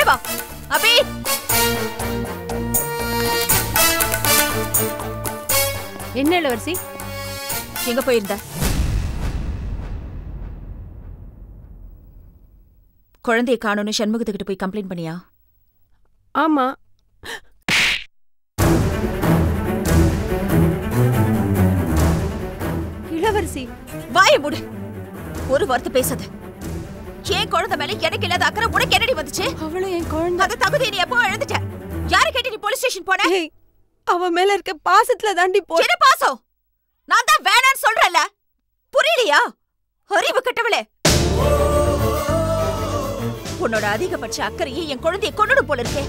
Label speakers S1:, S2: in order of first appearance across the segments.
S1: வா அபி
S2: என்ன இளவரசி
S1: எங்க போயிருந்த குழந்தைய காணோன்னு சண்முகத்துக்கிட்ட போய் கம்ப்ளைண்ட் பண்ணியா
S2: ஆமா இளவரசி
S1: வாய மூடு ஒரு வார்த்தை பேசாத ஏன் குழந்தை மேல எனக்கு இல்லாத அக்கறை உனக்கு என்னடி வந்துச்சு
S2: அவளும் என் குழந்தை
S1: அது தகுதி நீ எப்போ எழுந்துட்ட யாரை கேட்டு நீ போலீஸ் ஸ்டேஷன் போன
S2: ஏய், அவ மேல இருக்க பாசத்துல தாண்டி போ
S1: என்ன பாசம் நான் தான் வேணான்னு சொல்றேன்ல புரியலையா அறிவு கட்டவளே உன்னோட அதிகபட்ச அக்கறையை என் குழந்தைய கொண்டுடும் போல இருக்கே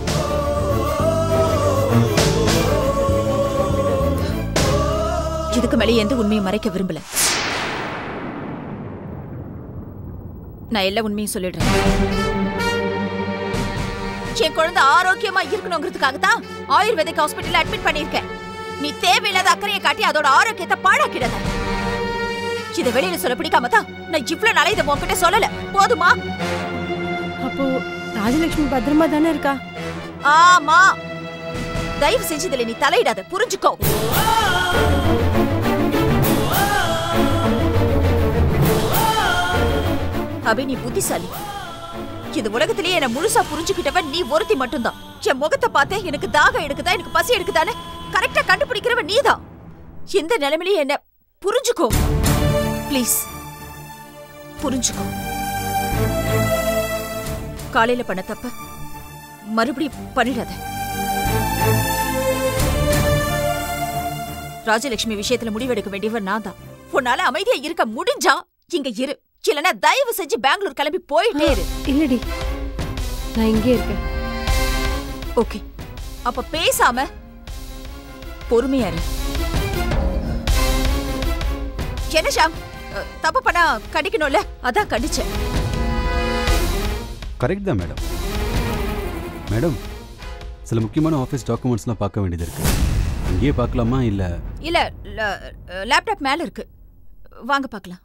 S1: இதுக்கு மேலே எந்த உண்மையை மறைக்க விரும்பல நான் எல்லா உண்மையும் சொல்லிடுறேன் என் குழந்தை ஆரோக்கியமா இருக்கணுங்கிறதுக்காக தான் ஆயுர்வேதிக் ஹாஸ்பிட்டல் அட்மிட் பண்ணிருக்கேன் நீ தேவையில்லாத அக்கறையை காட்டி அதோட ஆரோக்கியத்தை பாழாக்கிடாத இத வெளியில சொல்ல பிடிக்காம தான் நான் இவ்ளோ நாளா இதை உன்கிட்ட சொல்லல போதுமா
S2: அப்போ ராஜலட்சுமி பத்திரமா தானே இருக்கா
S1: ஆமா தயவு செஞ்சு இதுல நீ தலையிடாத புரிஞ்சுக்கோ அபி நீ புத்திசாலி இந்த உலகத்திலேயே என்ன முழுசா புரிஞ்சுக்கிட்டவன் நீ ஒருத்தி மட்டும்தான் என் முகத்தை பார்த்தே எனக்கு தாகம் எடுக்குதா எனக்கு பசி எடுக்குதான்னு கரெக்டா கண்டுபிடிக்கிறவன் நீதான் எந்த நிலைமையிலயும் என்ன புரிஞ்சுக்கோ ப்ளீஸ் புரிஞ்சுக்கோ காலையில பண்ண தப்ப மறுபடியும் பண்ணிடாத ராஜலட்சுமி விஷயத்துல முடிவெடுக்க வேண்டியவன் நான் தான் உன்னால அமைதியா இருக்க முடிஞ்சா இங்க இரு இல்லனா தயவு செஞ்சு பெங்களூர் கிளம்பி போயிட்டே இரு
S2: இல்லடி நான் இங்கே இருக்கேன்
S1: ஓகே அப்ப பேசாம பொறுமையா இரு என்ன ஷாம் அஹ், தப்பு பண்ணா கடிக்கணும்ல அதான் கடிச்சேன்
S3: கரெக்ட் தான் மேடம் மேடம் சில முக்கியமான ஆஃபீஸ் டாக்குமெண்ட்ஸ்லாம் பார்க்க வேண்டியது இருக்கு இங்கேயே பார்க்கலாமா இல்லை
S1: இல்ல ல- லேப்டாப் மேல இருக்கு வாங்க பார்க்கலாம்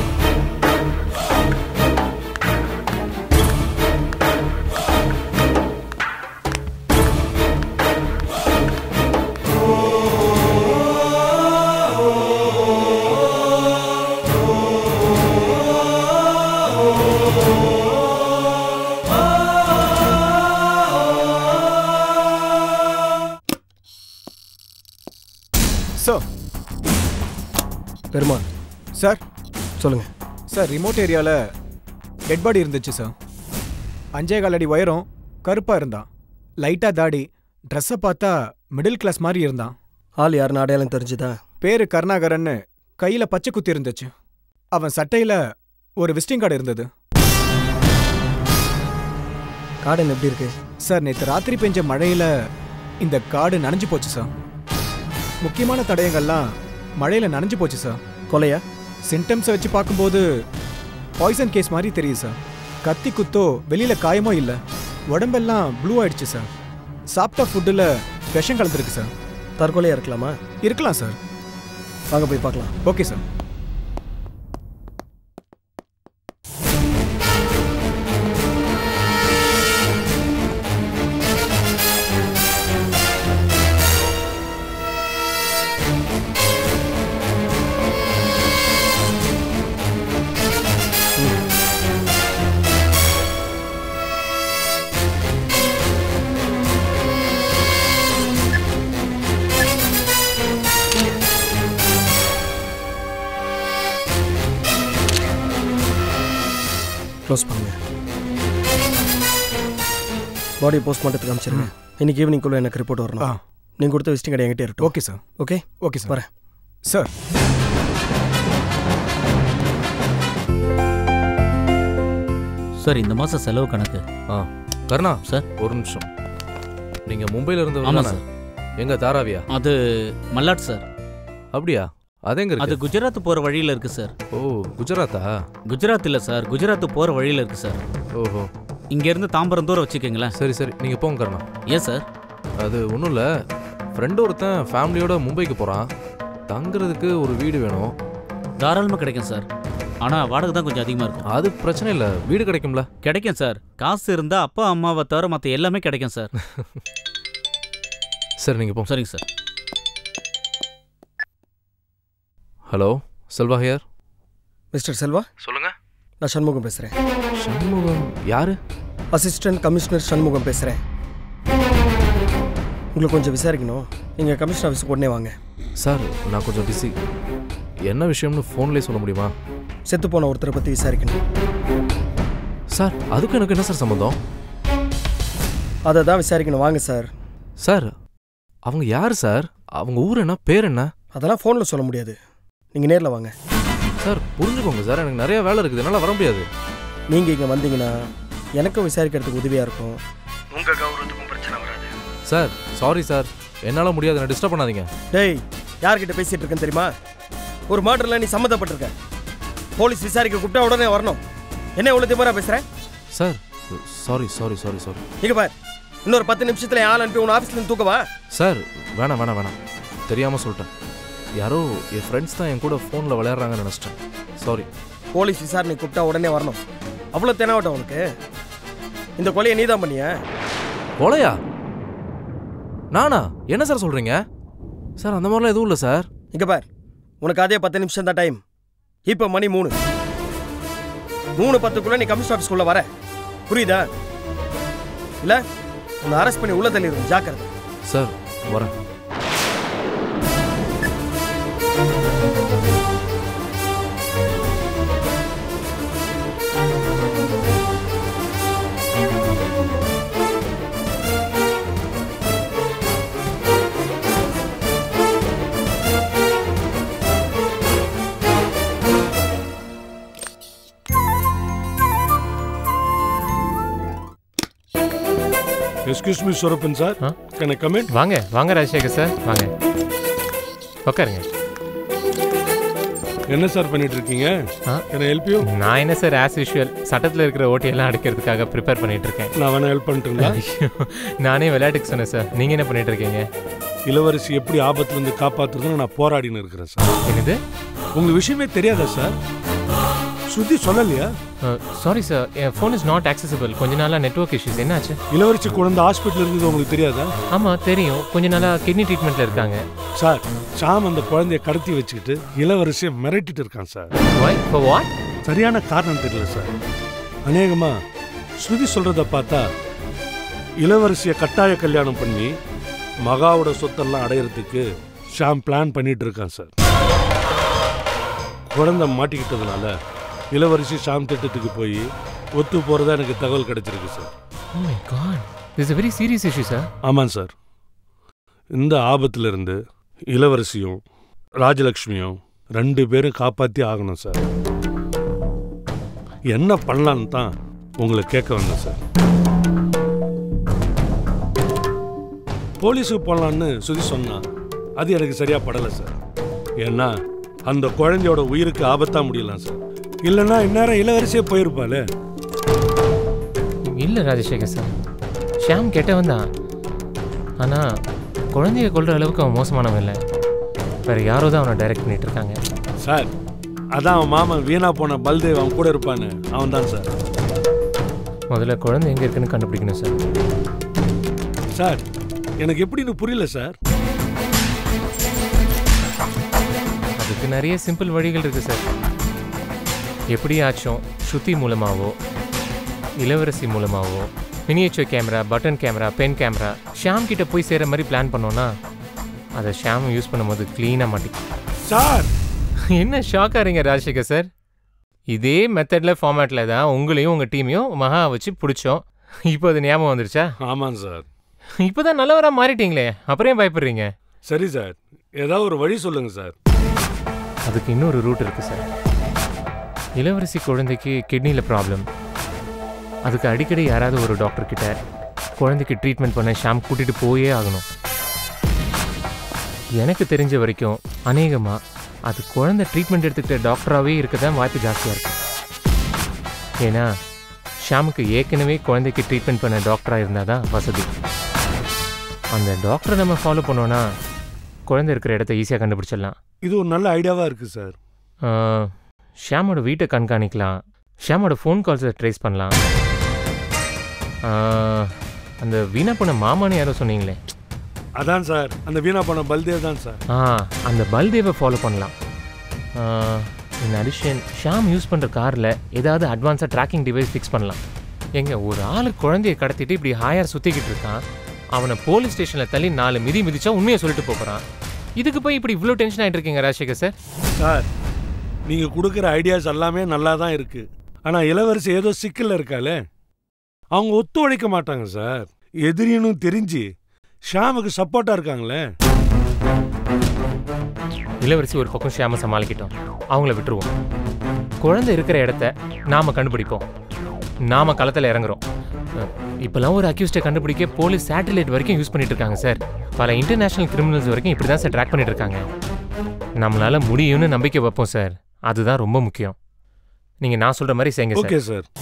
S4: சார்
S5: பெருமாள்
S4: சார்
S5: சொல்லுங்க
S4: சார் ரிமோட் ஏரியாவில் டெட் பாடி இருந்துச்சு சார் அஞ்சே கால் அடி உயரம் கருப்பாக இருந்தான் லைட்டாக தாடி ட்ரெஸ்ஸை பார்த்தா மிடில் கிளாஸ் மாதிரி இருந்தான்
S5: ஆள் யாருன்னு அடையாளம் தெரிஞ்சுதா
S4: பேரு கருணாகரன்னு கையில் பச்சை குத்தி இருந்துச்சு அவன் சட்டையில் ஒரு விசிட்டிங் கார்டு இருந்தது
S5: கார்டன் எப்படி இருக்கு
S4: சார் நேற்று ராத்திரி பெஞ்ச மழையில் இந்த காடு நனைஞ்சு போச்சு சார் முக்கியமான தடயங்கள்லாம் மழையில் நனைஞ்சு போச்சு சார்
S5: கொலையா
S4: சிம்டம்ஸை வச்சு பார்க்கும்போது பாய்சன் கேஸ் மாதிரி தெரியுது சார் கத்தி குத்தோ வெளியில காயமோ இல்லை உடம்பெல்லாம் ப்ளூ ஆயிடுச்சு சார் சாப்பிட்ட ஃபுட்டில் விஷம் கலந்துருக்கு சார்
S5: தற்கொலையா இருக்கலாமா
S4: இருக்கலாம் சார்
S5: வாங்க போய் பார்க்கலாம்
S4: ஓகே சார்
S5: க்ளோஸ் பண்ணுங்க பாடி போஸ்ட்மார்ட்டத்துக்கு அனுப்பிச்சிருங்க இன்னைக்கு ஈவினிங்குள்ளே எனக்கு ரிப்போர்ட்
S4: ஆ
S5: வரணும் நீங்கள் கொடுத்த விசிட்டிங் கடை என்கிட்ட இருக்கட்டும்
S4: okay sir
S5: okay
S4: okay sir
S5: வரேன்
S4: சார்
S6: சார் இந்த மாசம் செலவு கணக்கு
S7: ஆ கருணா
S6: சார்.
S7: ஒரு நிமிஷம் நீங்க மும்பைல இருந்து
S6: ஆமா
S7: தானே?
S6: சார்
S7: எங்க தாராவியா
S6: அது மல்லாட் சார்
S7: அப்படியா அது எங்க
S6: அது
S7: இருக்கு
S6: குஜராத் போற வழியில இருக்கு சார்
S7: ஓ குஜராத்தா
S6: குஜராத் இல்ல சார் குஜராத் போற வழியில இருக்கு சார்
S7: ஓஹோ
S6: இங்க இருந்து தாம்பரம் தூரம் வச்சுக்கோங்களேன்
S7: சரி சரி நீங்க போங்க கருணா
S6: ஏன் சார்
S7: அது ஒன்றும் இல்லை ஃப்ரெண்டு ஒருத்தன் ஃபேமிலியோட மும்பைக்கு போகிறான் தங்குறதுக்கு ஒரு வீடு வேணும்
S6: தாராளமா கிடைக்கும் சார் ஆனால் வாடகை தான் கொஞ்சம் அதிகமாக இருக்கும்
S7: அது பிரச்சனை இல்லை வீடு கிடைக்கும்ல
S6: கிடைக்கும் சார் காசு இருந்தால் அப்பா அம்மாவை தவிர மற்ற எல்லாமே கிடைக்கும் சார்
S7: சரி நீங்கள் போங்க
S6: சரிங்க sir
S7: hello Selva here
S5: mister Selva
S7: சொல்லுங்க
S5: நான் சண்முகம் பேசுகிறேன்
S7: சண்முகம் யாரு
S5: அசிஸ்டன்ட் கமிஷனர் சண்முகம் பேசுகிறேன் உங்களுக்கு கொஞ்சம் விசாரிக்கணும் நீங்கள் கமிஷனர் ஆஃபீஸுக்கு உடனே வாங்க
S7: சார் நான் கொஞ்சம் பிஸி என்ன விஷயம்னு ஃபோன்லேயே சொல்ல முடியுமா
S5: செத்து போன ஒருத்தரை பற்றி விசாரிக்கணும்
S7: சார் அதுக்கு எனக்கு என்ன சார் சம்மந்தம்
S5: அதை தான் விசாரிக்கணும் வாங்க சார்
S7: சார் அவங்க யார் சார் அவங்க ஊர் என்ன பேர் என்ன
S5: அதெல்லாம் ஃபோனில் சொல்ல முடியாது நீங்கள் நேரில் வாங்க
S7: சார் புரிஞ்சுக்கோங்க சார் எனக்கு நிறைய வேலை இருக்குது என்னால் வர முடியாது
S5: நீங்கள் இங்கே வந்தீங்கன்னா எனக்கும் விசாரிக்கிறதுக்கு உதவியாக இருக்கும் உங்கள் கௌரவத்துக்கும் பிரச்சனை வராது
S7: சார் சாரி சார் என்னால் முடியாது என்ன டிஸ்டர்ப் பண்ணாதீங்க
S5: டேய் யார்கிட்ட பேசிட்டு இருக்கேன்னு தெரியுமா ஒரு மர்டரில் நீ சம்மந்தப்பட்டிருக்க போலீஸ் விசாரிக்க கூப்பிட்டா உடனே வரணும் என்ன இவ்வளோ திமரா பேசுகிறேன்
S7: sir sorry sorry sorry sorry
S5: இங்க பார் இன்னொரு பத்து நிமிஷத்துல என் ஆள் அனுப்பி உன் ஆஃபீஸ்ல இருந்து தூக்கவா
S7: சார் வேணாம் வேணாம் வேணாம் தெரியாமல் சொல்லிட்டேன் யாரோ என் ஃப்ரெண்ட்ஸ் தான் என் கூட ஃபோனில் விளையாடுறாங்கன்னு நினச்சிட்டேன் சாரி
S5: போலீஸ் விசாரணை கூப்பிட்டா உடனே வரணும் அவ்வளோ தெனாவட்டம் உனக்கு இந்த கொலையை நீ தான் பண்ணிய
S7: கொலையா நானா என்ன சார் சொல்கிறீங்க சார் அந்த மாதிரிலாம் எதுவும் இல்லை சார்
S5: இங்க பார் உனக்கு அதே பத்து நிமிஷம் தான் டைம் இப்போ மணி மூணு மூணு பத்துக்குள்ள நீ கமிஷன் ஆஃபீஸ்க்குள்ள வர புரியுதா இல்ல உன்னை அரெஸ்ட் பண்ணி உள்ள தள்ளிடுவோம் ஜாக்கிரதை
S7: சார் வரேன்
S8: எஸ்கியூஸ் மீ சொரப்பன் சார்
S9: ஆ?
S8: கேன் ஐ கமெண்ட்
S9: வாங்க வாங்க ராஜசேகர் சார் வாங்க உட்காருங்க
S8: என்ன சார் பண்ணிட்டு இருக்கீங்க
S9: ஆ?
S8: கேன் ஹெல்ப் யூ
S9: நான் என்ன சார் ஆஸ் யூஷுவல் சட்டத்தில் இருக்கிற ஓட்டியெல்லாம் அடிக்கிறதுக்காக ப்ரிப்பேர் பண்ணிட்டு இருக்கேன்
S8: நான் வேணா ஹெல்ப் பண்ணிட்டுங்களா
S9: ஐயோ, நானே விளையாட்டுக்கு சொன்னேன் சார் நீங்கள் என்ன பண்ணிட்டு இருக்கீங்க
S8: இளவரசி எப்படி ஆபத்துல இருந்து காப்பாத்துறதுன்னு நான் போராடின்னு இருக்கிறேன் சார்
S9: என்னது
S8: உங்களுக்கு விஷயமே தெரியாதா சார் ஸ்ருதி சொல்லலையா
S9: சாரி சார் என் ஃபோன் இஸ் நாட் accessible கொஞ்ச நாளாக நெட்வொர்க் இஷ்யூஸ் என்னாச்சு
S8: இளவரசி குழந்தை ஹாஸ்பிட்டல் இருந்தது உங்களுக்கு தெரியாதா
S9: ஆமாம் தெரியும் கொஞ்ச நாளாக கிட்னி ட்ரீட்மெண்ட்டில் இருக்காங்க
S8: சார் சாம் அந்த குழந்தைய கடத்தி வச்சுக்கிட்டு இளவரசியை மிரட்டிட்டு இருக்கான் சார்
S9: Why? For what?
S8: சரியான காரணம் தெரியல சார் அநேகமா ஸ்ருதி சொல்றத பார்த்தா இளவரசியை கட்டாய கல்யாணம் பண்ணி மகாவோட சொத்தெல்லாம் அடையிறதுக்கு ஷாம் பிளான் பண்ணிட்டு இருக்கான் சார் குழந்தை மாட்டிக்கிட்டதுனால இளவரசி ஷாம் திட்டத்துக்கு போய் ஒத்து போறதா எனக்கு தகவல் கிடைச்சிருக்கு sir
S9: Oh my god. This is a very serious issue, sir.
S8: ஆமாம் சார் இந்த ஆபத்துல இருந்து இளவரசியும் ராஜலக்ஷ்மியும் ரெண்டு பேரும் காப்பாத்தி ஆகணும் சார் என்ன பண்ணலான்னு தான் உங்களை கேட்க வந்தேன் சார் போலீஸுக்கு போகலான்னு சுதி சொன்னா அது எனக்கு சரியா படலை சார் ஏன்னா அந்த குழந்தையோட உயிருக்கு ஆபத்தா முடியலாம் சார் இல்லைன்னா இந்நேரம் இளவரசியே போயிருப்பாளே
S9: இல்லை ராஜசேகர் சார் ஷியாம் கெட்டவன் தான் ஆனால் குழந்தைய கொல்ற அளவுக்கு அவன் மோசமானவன் இல்லை வேற யாரோ தான் அவனை டைரக்ட் பண்ணிட்டு இருக்காங்க
S8: சார் அதான் அவன் மாமன் வீணா போன பல்தேவ் அவன் கூட இருப்பான்னு அவன் தான் சார்
S9: முதல்ல குழந்தை எங்கே இருக்குன்னு கண்டுபிடிக்கணும் சார்
S8: சார் எனக்கு எப்படின்னு புரியல சார்
S9: அதுக்கு நிறைய சிம்பிள் வழிகள் இருக்குது சார் எப்படியாச்சும் ஸ்ருதி மூலமாவோ இளவரசி மூலமாவோ miniature camera button camera pen camera Sham கிட்ட போய் சேர மாதிரி பிளான் பண்ணோன்னா அதை ஷாம் யூஸ் பண்ணும்போது க்ளீனாக மாட்டிக்கும்
S8: சார்
S9: என்ன ஷாக் ஆறீங்க ராஜசேகர் சார் இதே மெத்தடில் ஃபார்மேட்டில் தான் உங்களையும் உங்கள் டீமையும் மகா வச்சு பிடிச்சோம் இப்போ அது ஞாபகம் வந்துருச்சா
S8: ஆமாம் சார்
S9: இப்போ தான் நல்லவராக மாறிட்டீங்களே அப்புறம் ஏன் பயப்படுறீங்க
S8: சரி சார் ஏதாவது ஒரு வழி சொல்லுங்க சார்
S9: அதுக்கு இன்னொரு ரூட் இருக்குது சார் இளவரசி குழந்தைக்கு கிட்னியில் ப்ராப்ளம் அதுக்கு அடிக்கடி யாராவது ஒரு டாக்டர் கிட்ட குழந்தைக்கு ட்ரீட்மெண்ட் பண்ண ஷாம் கூட்டிகிட்டு போயே ஆகணும் எனக்கு தெரிஞ்ச வரைக்கும் அநேகமாக அது குழந்தை ட்ரீட்மெண்ட் எடுத்துக்கிட்ட டாக்டராகவே இருக்க தான் வாய்ப்பு ஜாஸ்தியாக இருக்கு ஏன்னா ஷாமுக்கு ஏற்கனவே குழந்தைக்கு ட்ரீட்மெண்ட் பண்ண டாக்டராக இருந்தால் தான் வசதி அந்த டாக்டரை நம்ம ஃபாலோ பண்ணோன்னா குழந்தை இருக்கிற இடத்த ஈஸியாக கண்டுபிடிச்சிடலாம்
S8: இது ஒரு நல்ல ஐடியாவா இருக்கு சார்
S9: ஷியாமோட வீட்டை கண்காணிக்கலாம் ஷியாமோட ஃபோன் கால்ஸை ட்ரேஸ் பண்ணலாம் ஆ, அந்த வீணா போன மாமான்னு யாரோ சொன்னீங்களே
S8: அதான் சார் அந்த வீணா போன பல்தேவ் தான் சார்
S9: ஆ அந்த பல்தேவை ஃபாலோ பண்ணலாம் இன் அடிஷன் ஷாம் யூஸ் பண்ணுற காரில் ஏதாவது அட்வான்ஸாக ட்ராக்கிங் டிவைஸ் ஃபிக்ஸ் பண்ணலாம் எங்க ஒரு ஆள் குழந்தைய கடத்திட்டு இப்படி ஹாயர் சுற்றிக்கிட்டு இருக்கான் அவனை போலீஸ் ஸ்டேஷனில் தள்ளி நாலு மிதி மிதிச்சா உண்மையை சொல்லிட்டு போகிறான் இதுக்கு போய் இப்படி இவ்வளோ டென்ஷன் ஆகிட்டு இருக்கீங்க ராஜசேகர் சார்
S8: சார் நீங்கள் கொடுக்குற ஐடியாஸ் எல்லாமே நல்லா தான் இருக்கு ஆனால் இளவரசி ஏதோ சிக்கல்ல இருக்காளே அவங்க ஒத்துழைக்க மாட்டாங்க சார் எதிரின்னு தெரிஞ்சு ஷாமுக்கு சப்போர்ட்டாக இருக்காங்களே
S9: இளவரசி ஒரு பக்கம் ஷியாம சமாளிக்கிட்டோம் அவங்கள விட்டுருவோம் குழந்தை இருக்கிற இடத்த நாம கண்டுபிடிப்போம் நாம களத்தில் இறங்குறோம் அஹ், இப்பெல்லாம் ஒரு அக்யூஸ்டை கண்டுபிடிக்க போலீஸ் சேட்டலைட் வரைக்கும் யூஸ் பண்ணிட்டு இருக்காங்க சார் பல இன்டர்நேஷனல் கிரிமினல்ஸ் வரைக்கும் இப்படி தான் சார் ட்ராக் பண்ணிட்டு இருக்காங்க நம்மளால முடியும்னு நம்பிக்கை வைப்போம் சார் அதுதான் ரொம்ப முக்கியம் நீங்க நான் சொல்ற மாதிரி செய்யுங்க sir
S8: okay sir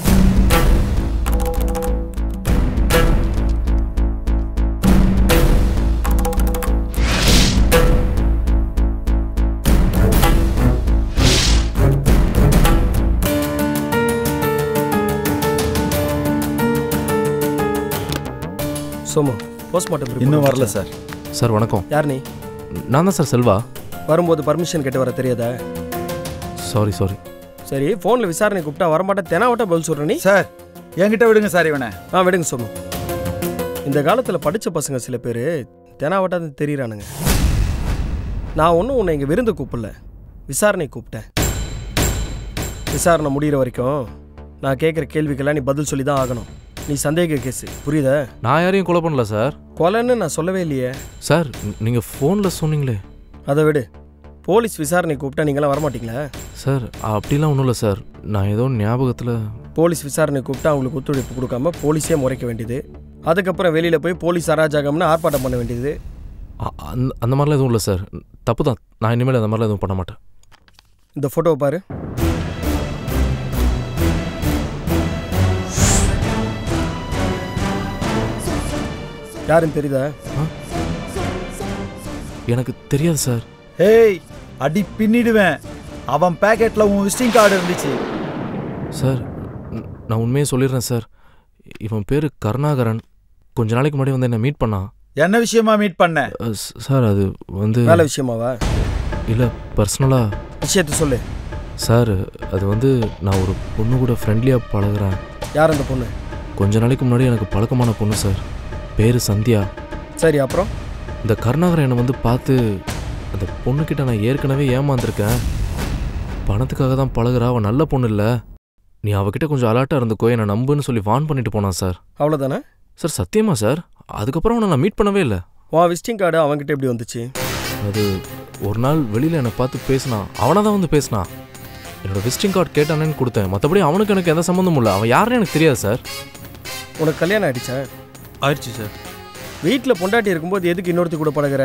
S5: Somu postmortem
S10: இன்னும் வரல சார்
S7: சார் வணக்கம்
S5: யார் நீ
S7: நான் தான் சார் செல்வா
S5: வரும்போது பர்மிஷன் கேட்டு வர தெரியாதா
S7: சாரி சாரி
S5: சரி ஃபோனில் விசாரணை கூப்பிட்டா வரமாட்டேன் தெனாவட்ட பதில் சொல்ற நீ
S10: சார் என்கிட்ட விடுங்க சார் இவனை
S5: ஆ விடுங்க சோமு இந்த காலத்தில் படித்த பசங்க சில பேர் தெனாவட்டாது தெரியுறானுங்க நான் ஒன்றும் உன்னை இங்கே விருந்து கூப்பிடல விசாரணை கூப்பிட்டேன் விசாரணை முடிகிற வரைக்கும் நான் கேட்குற கேள்விக்கெல்லாம் நீ பதில் சொல்லி தான் ஆகணும் நீ சந்தேக கேஸு புரியுதா
S7: நான் யாரையும் கொலை பண்ணல சார்
S5: கொலைன்னு நான் சொல்லவே இல்லையே
S7: சார் நீங்கள் ஃபோனில் சொன்னீங்களே
S5: அதை விடு போலீஸ் விசாரணை கூப்பிட்டா நீங்களாம் வரமாட்டீங்களா
S7: சார் அப்படிலாம் ஒன்றும் இல்லை சார் நான் ஏதோ ஞாபகத்தில்
S5: போலீஸ் விசாரணை கூப்பிட்டா அவங்களுக்கு ஒத்துழைப்பு கொடுக்காம போலீஸே முறைக்க வேண்டியது அதுக்கப்புறம் வெளியில் போய் போலீஸ் அராஜகம்னு ஆர்ப்பாட்டம் பண்ண வேண்டியது
S7: அ- அந்த அந்த மாதிரிலாம் எதுவும் இல்லை சார் தப்பு தான் நான் இனிமேல் அந்த மாதிரிலாம் எதுவும் பண்ண மாட்டேன்
S5: இந்த ஃபோட்டோவை பாரு யாருன்னு தெரியுதா
S7: எனக்கு தெரியாது சார்
S10: ஏய் அடி பின்னிடுவேன் அவன் பேக்கெட்ல உன் விசிட்டிங் கார்டு இருந்துச்சு
S7: சார் ந- நான் உண்மையே சொல்லிடுறேன் சார் இவன் பேர் கருணாகரன் கொஞ்ச நாளைக்கு முன்னாடி வந்து என்னை மீட் பண்ணான்
S10: என்ன விஷயமா மீட் பண்ண
S7: அ, ஸ்- சார் அது வந்து
S5: வேலை விஷயமாவா
S7: இல்லை பர்சனலாக
S5: விஷயத்த சொல்லு
S7: சார் அது வந்து நான் ஒரு பொண்ணு கூட ஃப்ரெண்ட்லியாக பழகுறேன்
S5: யார் அந்த பொண்ணு
S7: கொஞ்ச நாளைக்கு முன்னாடி எனக்கு பழக்கமான பொண்ணு சார் பேர் சந்தியா
S5: சரி அப்புறம்
S7: இந்த கருணாகரன் என்னை வந்து பார்த்து அந்த பொண்ணுக்கிட்ட நான் ஏற்கனவே ஏமாந்துருக்கேன் பணத்துக்காக தான் பழகுறா அவன் நல்ல பொண்ணு இல்லை நீ அவகிட்ட கொஞ்சம் அலர்ட்டாக இருந்துக்கோ என்னை நம்புன்னு சொல்லி வார்ன் பண்ணிட்டு போனான் சார்
S5: அவ்வளோதானே
S7: சார் சத்தியமா சார் அதுக்கப்புறம் அவனை நான் மீட் பண்ணவே இல்லை
S5: உன் விசிட்டிங் கார்டு அவன்கிட்ட எப்படி வந்துச்சு
S7: அது ஒரு நாள் வெளியில் என்னை பார்த்து பேசினான் அவனை தான் வந்து பேசினான் என்னோட விசிட்டிங் கார்டு கேட்டானேன்னு கொடுத்தேன் மற்றபடி அவனுக்கு எனக்கு எந்த சம்மந்தமும் இல்லை அவன் யாருன்னு எனக்கு தெரியாது சார்
S5: உனக்கு கல்யாணம் ஆயிடுச்சா
S6: ஆயிடுச்சு சார்
S5: வீட்டில் பொண்டாட்டி இருக்கும்போது எதுக்கு இன்னொருத்தி கூட பழகுற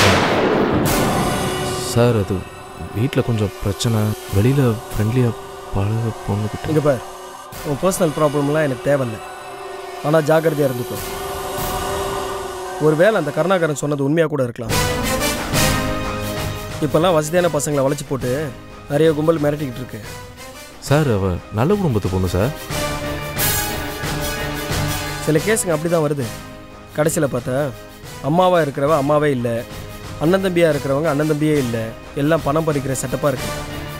S7: சார் அது வீட்டில் கொஞ்சம் பிரச்சனை வெளியில் ஃப்ரெண்ட்லியாக பழக பொண்ணுக்கிட்ட
S5: இங்கே பார் உன் பர்சனல் ப்ராப்ளம்லாம் எனக்கு தேவையில்லை ஆனால் ஜாக்கிரதையாக இருந்துக்கோ ஒருவேளை அந்த கருணாகரன் சொன்னது உண்மையாக கூட இருக்கலாம் இப்போல்லாம் வசதியான பசங்களை வளைச்சு போட்டு நிறைய கும்பல் மிரட்டிக்கிட்டு இருக்கு
S7: சார் அவ நல்ல குடும்பத்து பொண்ணு சார்
S5: சில கேஸுங்க அப்படி தான் வருது கடைசியில் பார்த்தா அம்மாவாக இருக்கிறவ அம்மாவே இல்லை அண்ணன் தம்பியாக இருக்கிறவங்க அண்ணன் தம்பியே இல்லை எல்லாம் பணம் பறிக்கிற செட்டப்பாக இருக்கு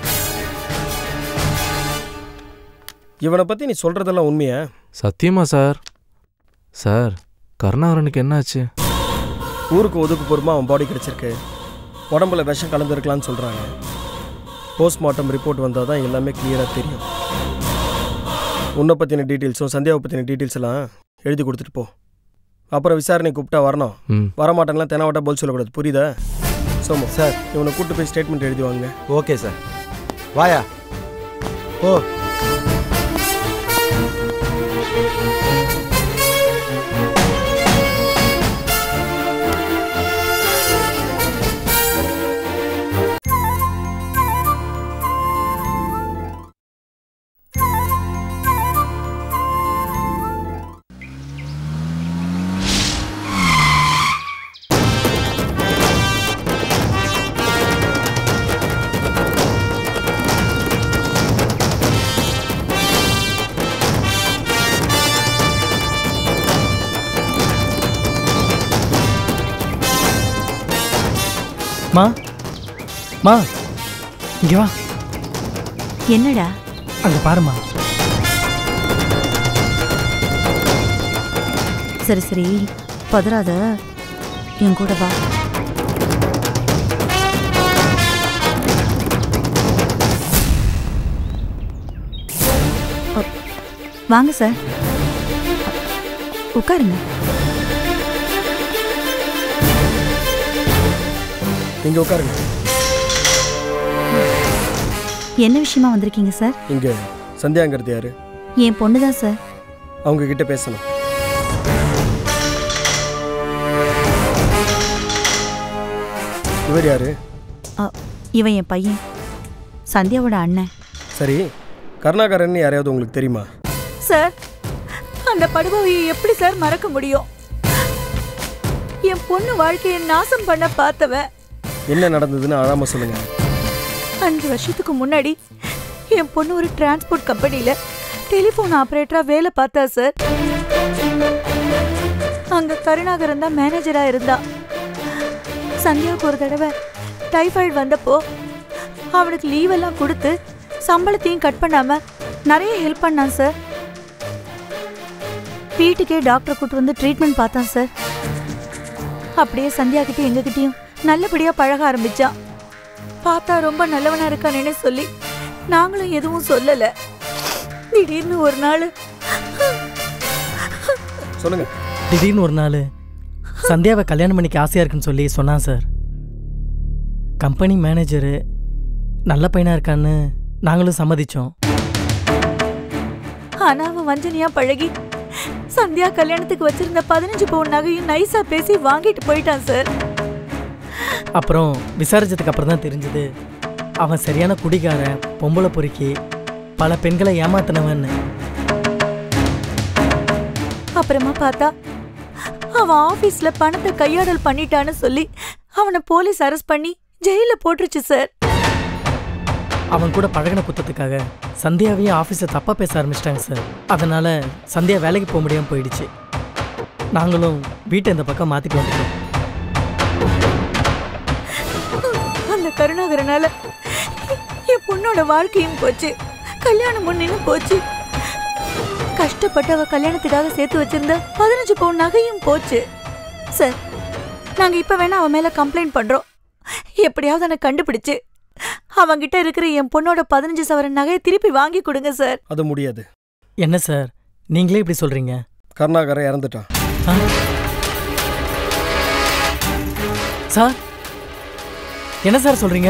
S5: இவனை பற்றி நீ சொல்கிறதெல்லாம் உண்மையா
S7: சத்தியமா சார் சார் கருணாகரனுக்கு என்னாச்சு
S5: ஊருக்கு ஒதுக்குப்புறமா அவன் பாடி கிடச்சிருக்கு உடம்புல விஷம் கலந்துருக்கலாம்னு சொல்கிறாங்க போஸ்ட்மார்ட்டம் ரிப்போர்ட் வந்தால் தான் எல்லாமே கிளியராக தெரியும் உன்னை பற்றின டீட்டெயில்ஸும் சந்தியாவை பற்றின டீட்டெயில்ஸ் எல்லாம் எழுதி கொடுத்துட்டு போ அப்புறம் விசாரணை கூப்பிட்டா வரணும்
S7: ம்
S5: வரமாட்டேன்லாம் தெனாவட்டா பதில் சொல்லக்கூடாது புரியுதா சோமு சார் இவனை கூட்டு போய் ஸ்டேட்மெண்ட் எழுதி வாங்க
S10: ஓகே சார் வாயா ஓ
S11: மா மா இங்க வா
S1: என்னடா
S11: அங்க பாருமா
S1: சரி சரி பதறாத என் கூட வா அ, வாங்க சார் உட்காருங்க
S5: நீங்க உட்காருங்க
S1: என்ன விஷயமா வந்திருக்கீங்க சார்
S5: இங்க சந்தியாங்கிறது யாரு
S1: என் பொண்ணு தான் சார்
S5: அவங்க கிட்ட பேசணும் இவர் யாரு
S1: அ, இவன் என் பையன் சந்தியாவோட அண்ணன்
S5: சரி கருணாகரன் யாரையாவது உங்களுக்கு தெரியுமா
S1: சார் அந்த படுகொலையை எப்படி சார் மறக்க முடியும் என் பொண்ணு வாழ்க்கையை நாசம் பண்ண பார்த்தவன்
S5: என்ன நடந்ததுன்னு அழாம சொல்லுங்க
S1: அஞ்சு வருஷத்துக்கு முன்னாடி என் பொண்ணு ஒரு டிரான்ஸ்போர்ட் கம்பெனில டெலிஃபோன் ஆபரேட்டரா வேலை பார்த்தா சார் அங்க கருணாகரன் தான் மேனேஜரா இருந்தா சந்தியாவுக்கு ஒரு தடவை டைஃபாய்டு வந்தப்போ அவனுக்கு லீவ் எல்லாம் கொடுத்து சம்பளத்தையும் கட் பண்ணாம நிறைய ஹெல்ப் பண்ணான் சார் வீட்டுக்கே டாக்டர் கூட்டு வந்து ட்ரீட்மெண்ட் பார்த்தான் சார் அப்படியே சந்தியா கிட்ட எங்ககிட்டயும் நல்லபடியா பழக ஆரம்பிச்சான் பார்த்தா ரொம்ப நல்லவனா இருக்கானேன்னு சொல்லி நாங்களும் எதுவும் சொல்லல திடீர்னு ஒரு நாள்
S5: சொல்லுங்க
S11: திடீர்னு ஒரு நாள் சந்தியாவை கல்யாணம் பண்ணிக்க ஆசையாக இருக்குன்னு சொல்லி சொன்னான் சார் கம்பெனி மேனேஜரு நல்ல பையனா இருக்கான்னு நாங்களும் சம்மதிச்சோம்
S1: ஆனா அவன் வஞ்சனையா பழகி சந்தியா கல்யாணத்துக்கு வச்சிருந்த பதினஞ்சு பவுன் நகையும் நைஸா பேசி வாங்கிட்டு போயிட்டான் சார்
S11: அப்புறம் விசாரிச்சதுக்கு அப்புறம் தான் தெரிஞ்சது அவன் சரியான குடிகாரன் பொம்பளை பொறுக்கி பல பெண்களை ஏமாத்தினவன்னு
S1: அப்புறமா பார்த்தா அவன் ஆபீஸ்ல பணத்தை கையாடல் பண்ணிட்டான்னு சொல்லி அவனை போலீஸ் அரெஸ்ட் பண்ணி ஜெயில போட்டுருச்சு சார்
S11: அவன் கூட பழகின குத்தத்துக்காக சந்தியாவையும் ஆஃபீஸை தப்பாக பேச ஆரம்பிச்சிட்டாங்க சார் அதனால சந்தியா வேலைக்கு போக முடியாமல் போயிடுச்சு நாங்களும் வீட்டை இந்த பக்கம் மாற்றிட்டு வந்துட்டோம்
S1: அந்த கருணாகரனால என் பொண்ணோட வாழ்க்கையும் போச்சு கல்யாணம் நின்னு போச்சு கஷ்டப்பட்டு அவ கல்யாணத்துக்காக சேர்த்து வச்சிருந்த பதினஞ்சு பவுன் நகையும் போச்சு சார் நாங்க இப்ப வேணா அவன் மேல கம்ப்ளைண்ட் பண்றோம் எப்படியாவது அவனை கண்டுபிடிச்சு அவன்கிட்ட இருக்கிற என் பொண்ணோட பதினஞ்சு சவரன் நகையை திருப்பி வாங்கி கொடுங்க சார்
S5: அது முடியாது
S11: என்ன சார் நீங்களே இப்படி சொல்கிறீங்க
S5: கருணாகரன் இறந்துட்டான்
S11: சார் என்ன சார் சொல்கிறீங்க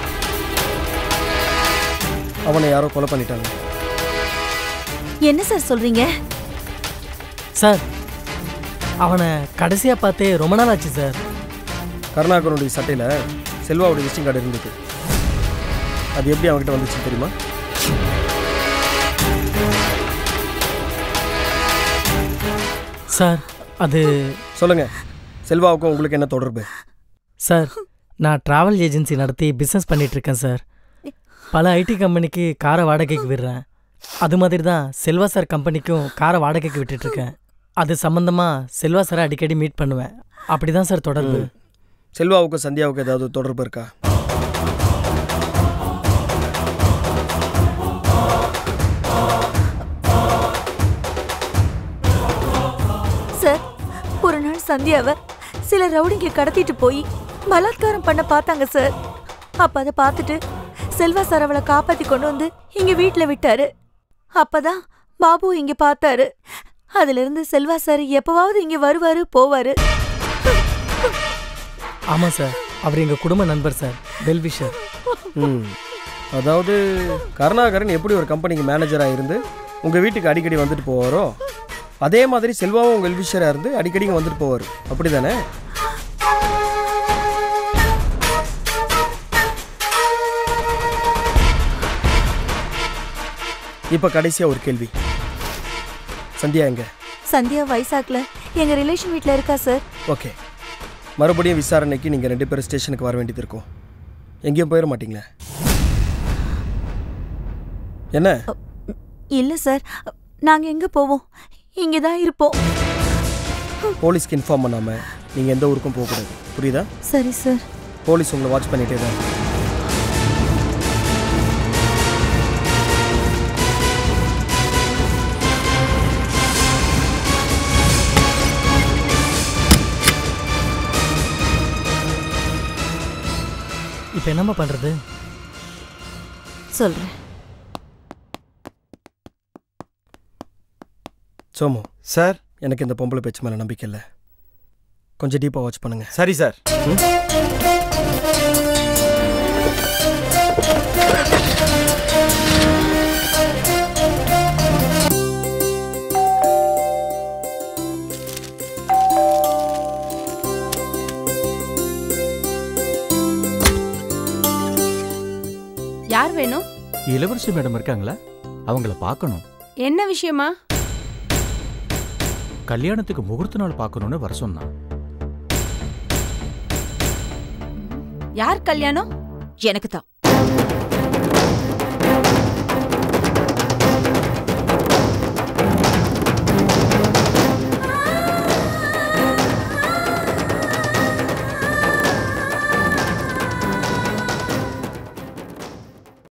S5: அவனை யாரோ கொலை பண்ணிட்டாங்க
S1: என்ன சார் சொல்றீங்க
S11: சார் அவனை கடைசியாக பார்த்தே ரொம்ப நாள் ஆச்சு சார்
S5: கருணாகரனுடைய சட்டையில் செல்வாவுடைய விசிட்டிங் கார்டு இருந்தது அது எப்படி அவன்கிட்ட வந்துச்சு தெரியுமா
S11: சார் அது
S5: சொல்லுங்க செல்வாவுக்கும் உங்களுக்கு என்ன தொடர்பு
S11: சார் நான் ட்ராவல் ஏஜென்சி நடத்தி பிஸ்னஸ் பண்ணிட்டு இருக்கேன் சார் பல ஐடி கம்பெனிக்கு காரை வாடகைக்கு விடுறேன் அது மாதிரி தான் செல்வா சார் கம்பெனிக்கும் காரை வாடகைக்கு விட்டுட்டு இருக்கேன் அது சம்பந்தமா செல்வா சாரை அடிக்கடி மீட் பண்ணுவேன் அப்படிதான் சார் தொடர்பு
S5: ம். செல்வாவுக்கும் சந்தியாவுக்கும் ஏதாவது தொடர்பு இருக்கா
S1: சார் ஒரு நாள் சந்தியாவை சில ரவுடிங்க கடத்திட்டு போய் பலாத்காரம் பண்ண பார்த்தாங்க சார் அப்ப அதை பார்த்துட்டு செல்வா சார் அவளை காப்பாத்தி கொண்டு வந்து இங்க வீட்ல விட்டாரு அப்பதான் பாபு இங்க பார்த்தாரு அதுல இருந்து செல்வா சார் எப்பவாவது இங்க வருவாரு போவாரு
S11: ஆமாம் சார் அவர் எங்கள் குடும்ப நண்பர் சார் வெல்விஷர்
S5: ம் அதாவது கருணாகரன் எப்படி ஒரு கம்பெனிக்கு மேனேஜராக இருந்து உங்கள் வீட்டுக்கு அடிக்கடி வந்துட்டு போவாரோ அதே மாதிரி செல்வாவும் உங்கள் வெல்விஷராக இருந்து அடிக்கடி இங்க வந்துட்டு போவார் அப்படி தானே இப்போ கடைசியாக ஒரு கேள்வி சந்தியா எங்க
S1: சந்தியா வைசாக்ல எங்க ரிலேஷன் வீட்ல இருக்கா சார்
S5: ஓகே மறுபடியும் விசாரணைக்கு நீங்கள் ரெண்டு பேரும் ஸ்டேஷனுக்கு வர வேண்டியது இருக்கும் எங்கேயும் போயிட மாட்டீங்களே என்ன
S1: இல்ல சார் நாங்க எங்க போவோம் இங்க தான் இருப்போம்
S5: போலீஸ்க்கு இன்ஃபார்ம் பண்ணாமல் நீங்கள் எந்த ஊருக்கும் போகக்கூடாது புரியுதா
S1: சரி சார்
S5: போலீஸ் உங்களை வாட்ச் பண்ணிட்டே தான் இருக்கு.
S11: இப்போ என்னம்மா பண்ணுறது
S1: சொல்றேன்
S5: சோமு
S10: சார்
S5: எனக்கு இந்த பொம்பளை பேச்சு மேலே நம்பிக்கை இல்லை கொஞ்சம் டீப்பாக வாட்ச் பண்ணுங்க
S10: சரி சார்
S2: யார் வேணும்
S12: இளவரசி மேடம் இருக்காங்களா அவங்கள பார்க்கணும்
S2: என்ன விஷயமா
S12: கல்யாணத்துக்கு முகூர்த்த நாள் பார்க்கணும்னு வர சொன்னான்
S2: யார் கல்யாணம்
S1: எனக்கு தான்